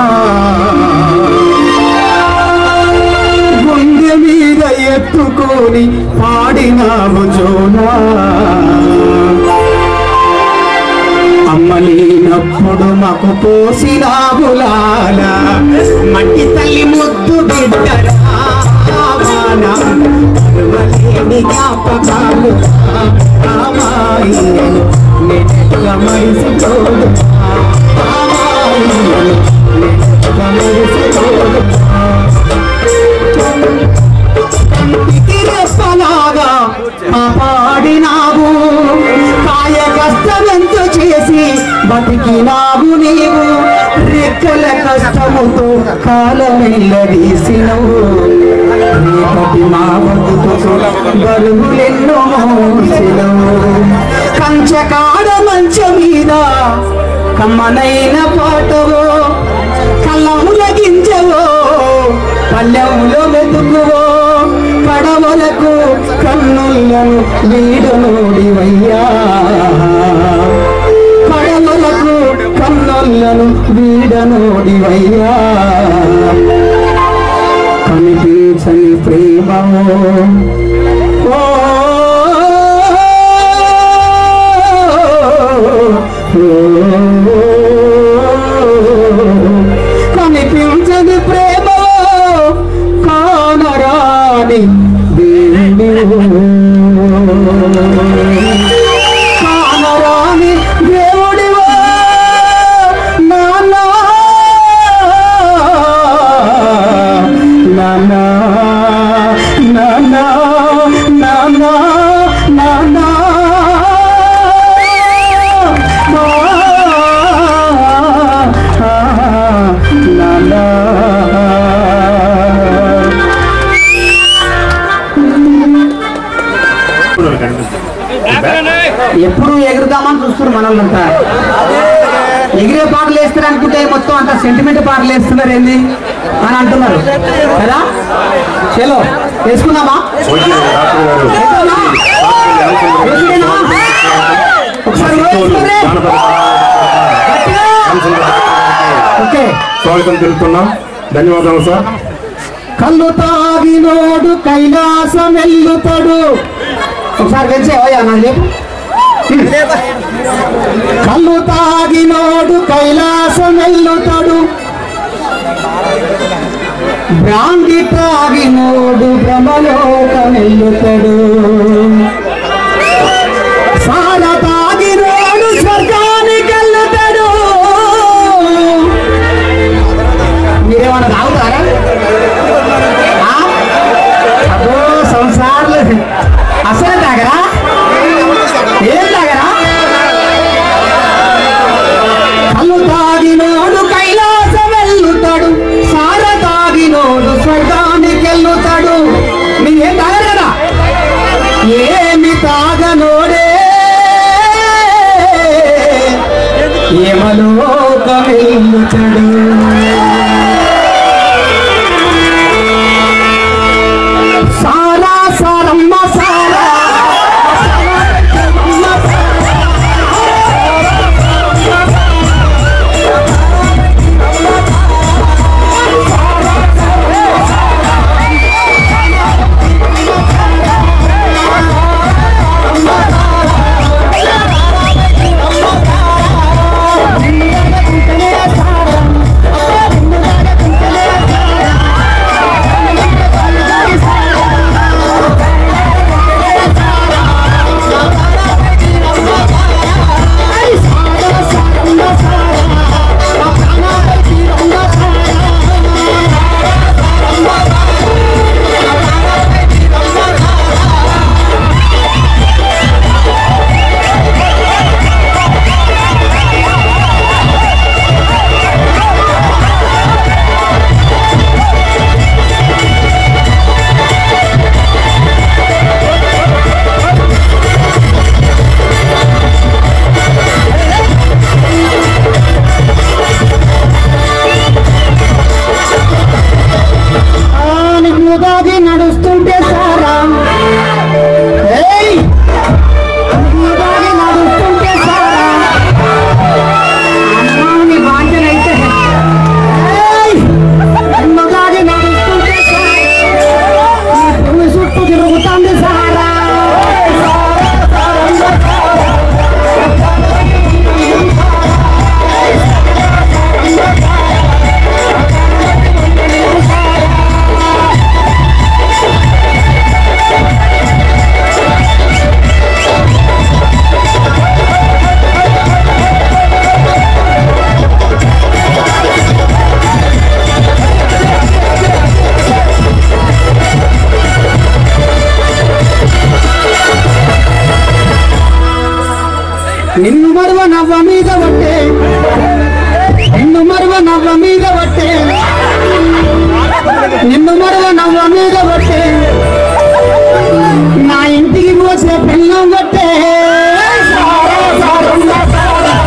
గుండె మీద ఎత్తుకొని పాడిన జోనా అమ్మలేనప్పుడు ఇప్పుడు మాకు పోసినాగులాల మట్టి తల్లి ముద్దు బిడ్డరా వాన మరువలేని జ్ఞాపకాలు రామాయణం నెట్టుగా మరిసిపోదు రామాయణం నెట్టుగా మరిసిపోదు కంటికి రెప్పలాగా కాపాడినావు కాయ కష్టమెంతో చేసి బతికినావు నీవు రెక్కల కష్టముతో కాలమెల్లదీసినవు రేపటి మా బతుకు బరువులెన్నో మోసినవు కంచకాడ మంచ మీద కమ్మనైన పాటవో కళ్ళముల గింజవో పల్లెములో వెతుకువో పడవలకు కన్నులను వీడనోడివయ్యా పడవలకు కన్నులను వీడనోడివయ్యా కనిపించని ప్రేమ ఓ కనిపించని ప్రేమ కానరాని దేవుడు కానరాని దేవుడివో నాన్నా నాన్నా నాన్నా నాన్నా నాన్నా నాన్నా ఎప్పుడు ఎగురుదామని చూస్తున్నారు మనల్నంతా ఎగిరే పాటలు వేస్తారు అనుకుంటే మొత్తం అంత సెంటిమెంట్ పాటలు వేస్తున్నారు ఏంది అని అంటున్నారు కదా చలో వేసుకుందామా వేసుకుందామా? వేసుకుందామా? ఒకసారి వేసుకోండి. గట్టిగా. ఓకే స్వాగతం తెలుపుతున్నాం ధన్యవాదాలు సార్ కళ్ళు తాగినోడు కైలాసం వెళ్ళుతాడు ఒకసారి వెళ్చేవయ్యా నాకు చెప్పు కళ్ళు తాగినోడు కైలాసం వెళ్ళుతాడు భ్రాంతి తాగినోడు భ్రమలోకం వెళ్ళుతాడు సార తాగినోడు స్వర్గానికి వెళ్ళుతాడు మీరేమన్నా తాగుతారా ఆ? అబ్బో సంసార్లు అసలు తాగరా ఏం తాగరా కళ్ళు తాగినోడు కైలాసం వెళ్ళుతాడు సార తాగినోడు స్వర్గానికి వెళ్ళుతాడు మీరేం తాగరు కదా ఏమి తాగనోడే ఏమలోకం వెళ్ళుతాడు సారా సారమ్మ సారా సారం నిన్ను మరువ నవ్వ మీద పట్టే నిన్ను మరువ నవ్వ మీద పట్టే నిన్ను మరువ నవ్వ మీద పట్టే నా ఇంటికి పోసే పిల్లం పట్టే సారా సారమ్మ సారా.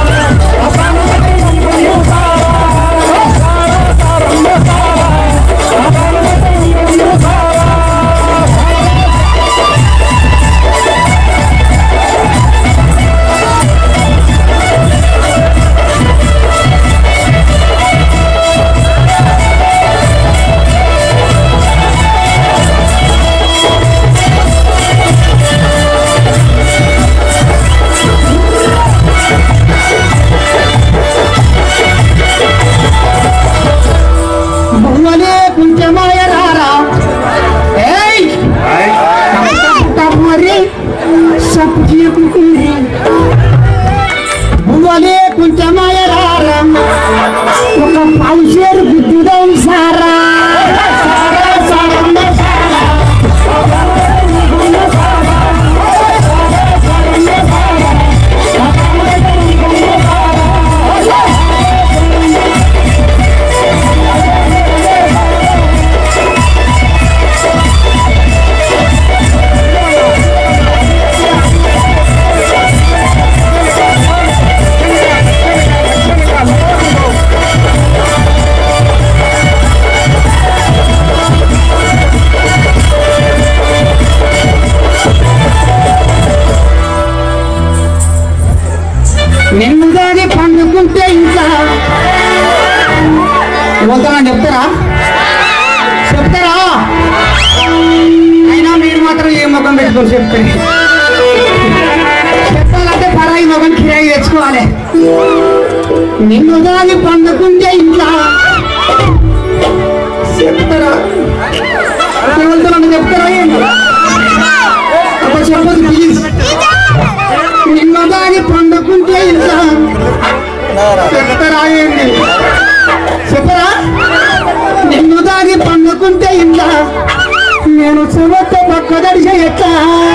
బొమ్మలే కుంచమాయ రారా ఏయ్ మరి సప్జీకుకుంది బొమ్మలే కుంచమాయ రారా ఒక పౌషేరు బుద్ధుదం సారా సారా సారమ్మ సారా నిన్ను దాగి పండుకుంటే ఇంకా పోతానని చెప్తారా చెప్తారా అయినా మీరు మాత్రం ఏ ముఖం పెట్టుకొని చెప్తారు చెప్పాలంటే పరాయి ముఖం కిరాయి తెచ్చుకోవాలి నిన్ను దాగి పండుకుంటే ఇంకా చెప్తారా ఎవరితో చెప్తారా ఏంటి అప్పుడు చెప్పదు ప్లీజ్ నిన్ను దాని పండుకుంటే ఇంకా చెప్తారా ఏంటి చెప్పరా నిన్ను దాని పండుకుంటే ఇంకా నేను చెవత పక్క దడిసే ఎట్లా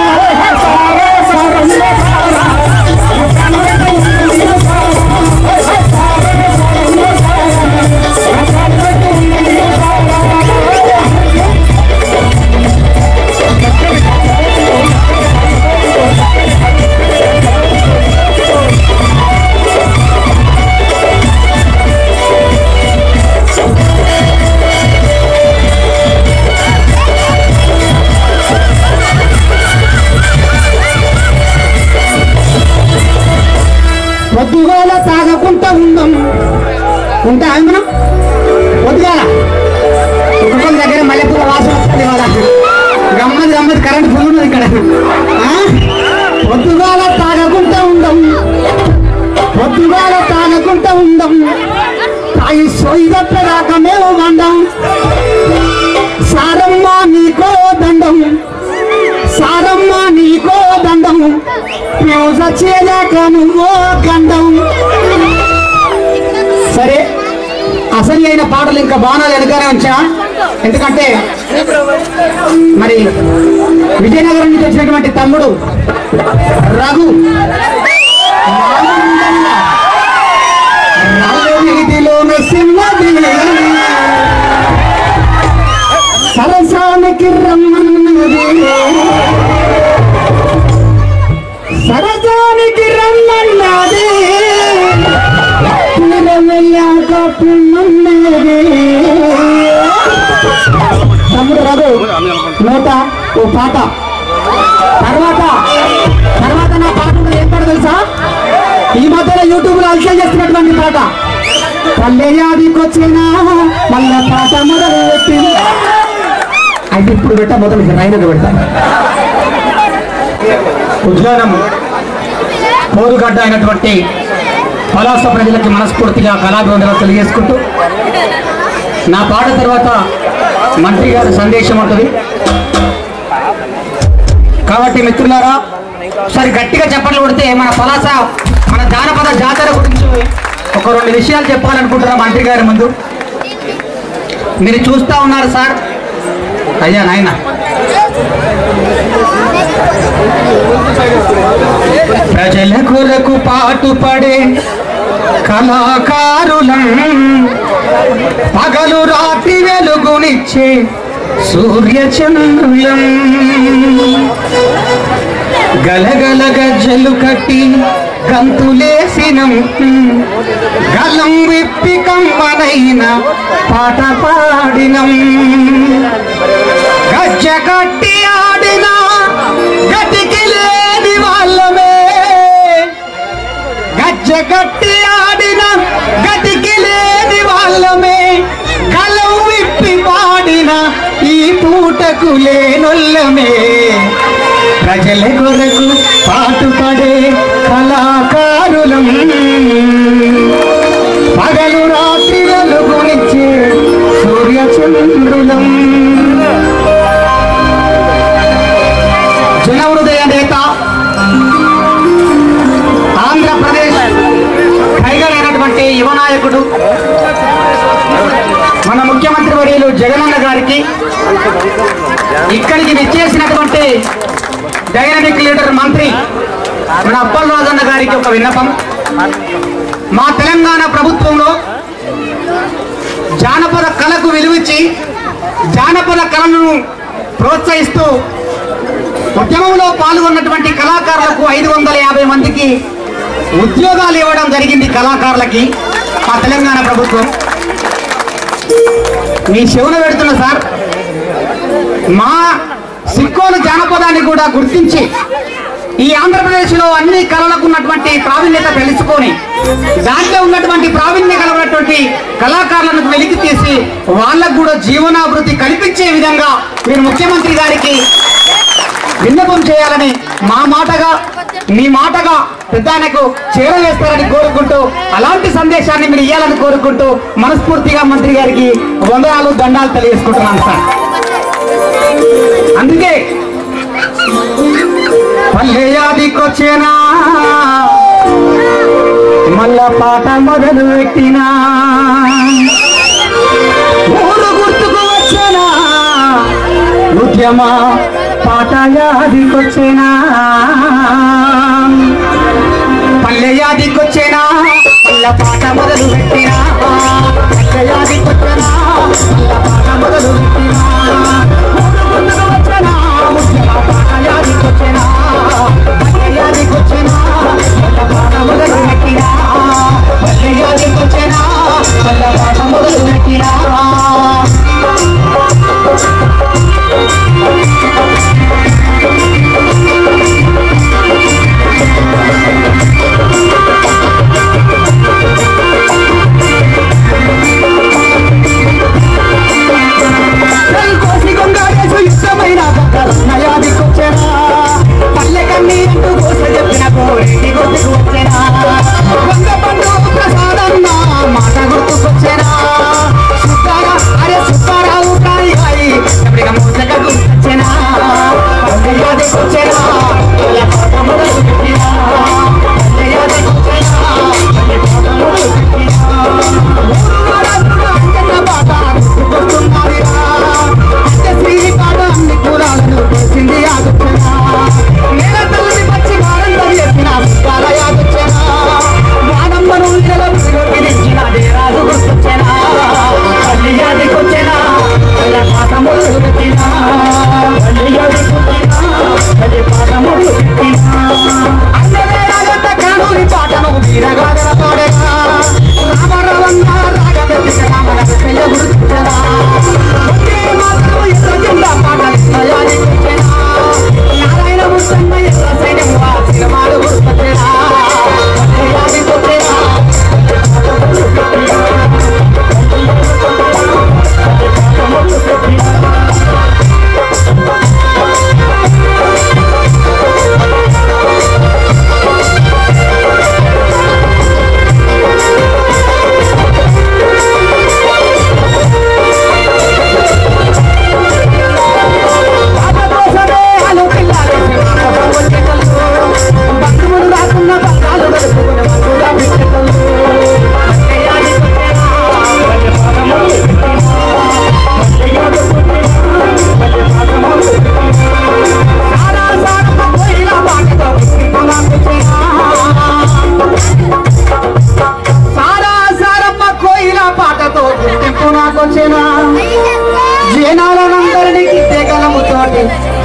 పొద్దుగాల తాగకుండా ఉందాం ఉంటా మనం పొద్దుగాల కుటుంబం దగ్గర మల్లెపూల వాసన వస్తుంది వాళ్ళ గమ్మత్ గమ్మత్ కరెంట్ ఫుల్ ఉన్నది ఇక్కడ ఆ? పొద్దుగాల తాగకుండా ఉందాం పొద్దుగాల తాగకుండా ఉందాం తాగి సొయ్యప్పదాకా మేము వండం సారమ్మ నీకో దండం సారమ్మ నీకో దండం మేము సచ్చేదాకా నువ్వో గండం సరే అసలు అయిన పాటలు ఇంకా బాణాలు వెనకనే ఉంచా ఎందుకంటే మరి విజయనగరం నుంచి వచ్చినటువంటి తమ్ముడు రఘు వీధిలోన సిన్నది సరసానికి రమ్మన్నది సరసానికి రమ్మన్నది వెళ్ళాక పున్నది తమ్ముడు రఘు నోట ఓ పాట తర్వాత తర్వాత నా పాట ఉన్నది ఏం పాట తెలుసా ఈ మధ్యలో యూట్యూబ్ లో అల్సే చేస్తున్నటువంటి పాట పల్లె యాదికొచ్చినా మళ్ళా పాట మొదలు పెట్టింది అయితే ఇప్పుడు పెట్ట మొదలు రైనది పెడతాను ఉద్యానం పోరుగడ్డ అయినటువంటి పలాస ప్రజలకి మనస్ఫూర్తిగా కళాభివందనలు తెలియజేసుకుంటూ నా పాట తర్వాత మంత్రి గారి సందేశం ఉంటుంది కాబట్టి మిత్రులారా ఒకసారి గట్టిగా చెప్పట్లు కొడితే మన పలాస మన జానపద జాతర గురించి ఒక రెండు విషయాలు చెప్పాలనుకుంటున్నా మంత్రి గారి ముందు మీరు చూస్తా ఉన్నారు సార్ అయ్యా నాయన ప్రజల కొరకు పాటుపడే కళాకారులం పగలు రాత్రి వెలుగునిచ్చే సూర్యచంద్రులం గలగల గజ్జలు కట్టి గంతులేసినం గలం విప్పి కమ్మనైన పాట పాడినం గజ్జ కట్టి ఆడిన గతికి లేని వాళ్ళమే గజ్జ కట్టి ఆడిన గతికి లేని వాళ్ళమే గలం విప్పి పాడిన ఈ పూటకు లేనొల్లమే ప్రజల కొరకు పాటుపడే కళాకారులం పగలు రాత్రి వెలుగునిచ్చే సూర్యచంద్రులం జన హృదయ నేత ఆంధ్రప్రదేశ్ టైగర్ అయినటువంటి యువ నాయకుడు మన ముఖ్యమంత్రి వర్యులు జగనన్న గారికి ఇక్కడికి విచ్చేసినటువంటి డైనమిక్ లీడర్ మంత్రి మన అప్పల్ రాజన్న గారికి ఒక విన్నపం మా తెలంగాణ ప్రభుత్వంలో జానపద కళకు విలువిచ్చి జానపద కళను ప్రోత్సహిస్తూ ఉద్యమంలో పాల్గొన్నటువంటి కళాకారులకు ఐదు వందల యాభై మందికి ఉద్యోగాలు ఇవ్వడం జరిగింది కళాకారులకి మా తెలంగాణ ప్రభుత్వం మీ శివును పెడుతున్నా సార్ మా సిక్కోలు జానపదాన్ని కూడా గుర్తించి ఈ ఆంధ్రప్రదేశ్లో అన్ని కళలకు ఉన్నటువంటి ప్రావీణ్యత తెలుసుకొని దాంట్లో ఉన్నటువంటి ప్రావీణ్య కలిగినటువంటి కళాకారులను వెలికి తీసి వాళ్ళకు కూడా జీవనాభివృద్ధి కల్పించే విధంగా మీరు ముఖ్యమంత్రి గారికి విన్నపం చేయాలని మా మాటగా మీ మాటగా పెద్దాయనకు చేరవేస్తారని కోరుకుంటూ అలాంటి సందేశాన్ని మీరు ఇవ్వాలని కోరుకుంటూ మనస్ఫూర్తిగా మంత్రి గారికి వందనాలు దండాలు తెలియజేసుకుంటున్నాను సార్ అందుకే పల్లె యాదికొచ్చేనా మళ్ళా పాట మొదలు పెట్టినా ఊరు గుర్తుకు వచ్చేనా ఉద్యమ పాట యాదికొచ్చేనా పల్లె యాదికొచ్చేనా మళ్ళా పాట మొదలు పెట్టినా పల్లె యాదికొచ్చేనా మళ్ళా పాట మొదలు పెట్టినా ఊరు గుర్తుకు వచ్చేనా ఉద్యమ పాట యాదికొచ్చేనా పల్లె యాదికొచ్చేనా మళ్ళా పాట మొదలు పెట్టినా పల్లె యాదికొచ్చేనా మళ్ళా పాట మొదలు పెట్టినా కోసి గొంగాడేసు ఇష్టమైన నయాదికొచ్చేనా పల్లె కన్నీరు కోస చెప్పిన కోరికి గుర్తుకు వచ్చేనా వంగ పండు ప్రసాదన్న మాట గుర్తుకొచ్చేనా సుబ్బారా అరే సుబ్బారావు కాయి కాయి ఎప్పటిక మోసక గుర్తొచ్చేనా పల్లె యాదికొచ్చేనా పల్లె పాట మొదలు పెట్టినా పల్లె యాదికొచ్చేనా పల్లె పాట మొదలు పెట్టినా ఊరు వారంతా అంజన్న పాట గుర్తుకొస్తున్నారిరా శ్రీ పాట అన్ని కూరాలను చేసింది ఆగుతున్నా నేల తల్లి పచ్చి వారంతా చెప్పిన సుబ్బాల యాదొచ్చేనా వానమ్మ రోజుల పిలిచిన దేరాజు గుర్తొచ్చేనా పల్లి యాదికొచ్చేనా పల్లె పాట మొదలు పెట్టినా పల్లి యాదికొచ్చేనా పల్లె పాట మొదలు పెట్టినా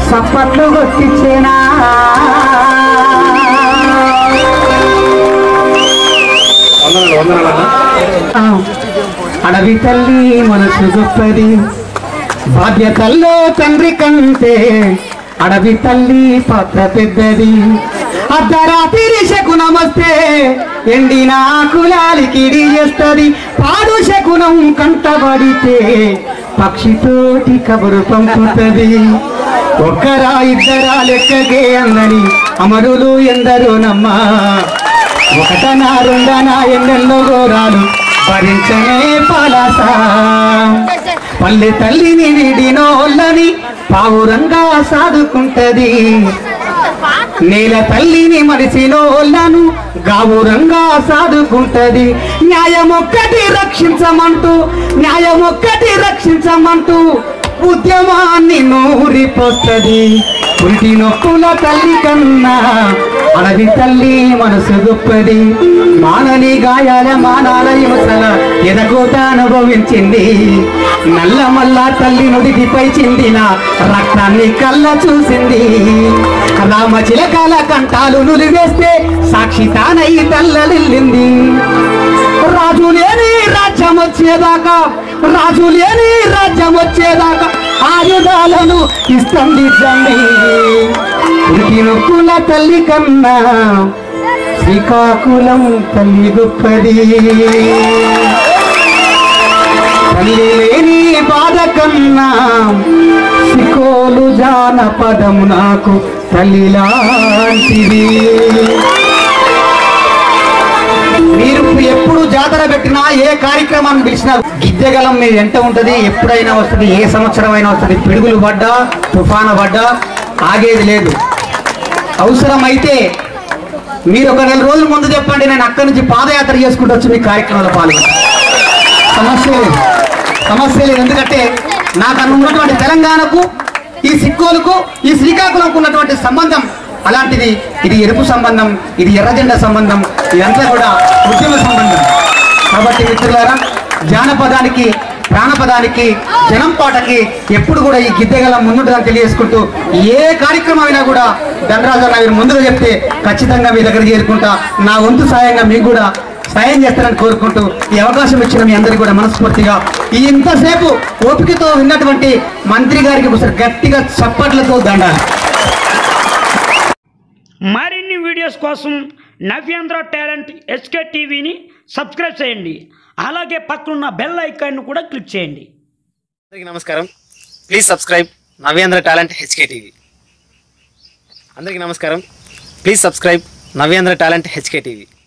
చప్పట్లు కొట్టించేనా వందనాలు వందనాలు అన్న అడవి తల్లి మనసు గొప్పది బాధ్యతల్లో తండ్రి కంటే అడవి తల్లి పాత్ర పెద్దది అర్ధరాత్రి శకునమస్తే ఎండిన కులాలికి చేస్తుంది పాడు శకునం కంటబడితే పక్షితోటి కబురు పంపుతుంది ఒక్కరా ఇద్దరా లెక్కగే అన్నని అమరులు ఎందరో నమ్మా ఒకటనా రెండనా ఎన్నెన్నో ఘోరాలు భరించనే పలాస పల్లె తల్లిని వీడినోళ్ళని పావురంగా సాదుకుంటది నేల తల్లిని మరిసినోళ్ళను గావురంగా సాదుకుంటది న్యాయమొక్కటి రక్షించమంటూ న్యాయమొక్కటి రక్షించమంటూ ఉద్యమాన్ని నూరిపోస్తది పురిటి నొప్పుల తల్లి కన్నా అడవి తల్లి మనసు గొప్పది మానని గాయాల మానాల హింసల ఎదగోత అనుభవించింది నల్ల మల్ల తల్లి నుడిదిపై చిందిన రక్తాన్ని కళ్ళ చూసింది రామ చిలకాల కంటాలు నులివేస్తే సాక్షి తానై తల్లలిల్లింది రాజు లేని రాజ్యం వచ్చేదాకా రాజు లేని రాజ్యం వచ్చేదాకా ఆయుధాలను ఇస్తుంది తండ్రి ఉరికి నొక్కుల తల్లి కన్నా శ్రీకాకుళం తల్లి గొప్పది తల్లి లేని బాధ కన్నా సికోలు జానపదం నాకు తల్లి లాంటిది మీరు ఎప్పుడు జాతర పెట్టినా ఏ కార్యక్రమాన్ని పిలిచినా గిద్దెగలం మీ ఎంత ఉంటది ఎప్పుడైనా వస్తుంది ఏ సంవత్సరం అయినా వస్తుంది పిడుగులు పడ్డా తుఫాను పడ్డా ఆగేది లేదు అవసరమైతే మీరు ఒక నెల రోజుల ముందు చెప్పండి నేను అక్కడి నుంచి పాదయాత్ర చేసుకుంటూ వచ్చి మీ కార్యక్రమంలో పాల్గొంటాను సమస్య లేదు సమస్య లేదు ఎందుకంటే నాకు అన్న ఉన్నటువంటి తెలంగాణకు ఈ సిక్కోలకు ఈ శ్రీకాకుళంకు ఉన్నటువంటి సంబంధం అలాంటిది ఇది ఎరుపు సంబంధం ఇది ఎర్రజెండా సంబంధం ఇదంతా కూడా ఉద్యమ సంబంధం కాబట్టి మిత్రులారా జానపదానికి ప్రాణపదానికి జనం పాటకి ఎప్పుడు కూడా ఈ గిద్దెగల ముందుంటుందని తెలియజేసుకుంటూ ఏ కార్యక్రమం అయినా కూడా ధనరాజు అన్న మీరు ముందుగా చెప్తే ఖచ్చితంగా మీ దగ్గర చేరుకుంటా నా వంతు సాయంగా మీకు కూడా సాయం చేస్తారని కోరుకుంటూ ఈ అవకాశం ఇచ్చిన మీ అందరికీ కూడా మనస్ఫూర్తిగా ఈ ఇంతసేపు ఓపికతో విన్నటువంటి మంత్రి గారికి ఒకసారి గట్టిగా చప్పట్లతో దండాలి మరిన్ని వీడియోస్ కోసం నవ్యాంధ్ర టాలెంట్ ఎస్కే టీవీని సబ్స్క్రైబ్ చేయండి అలాగే పక్కనున్న బెల్ ఐకాన్ను కూడా క్లిక్ చేయండి అందరికీ నమస్కారం please subscribe Navyandhra talent HK TV అందరికీ నమస్కారం please subscribe Navyandhra talent HK TV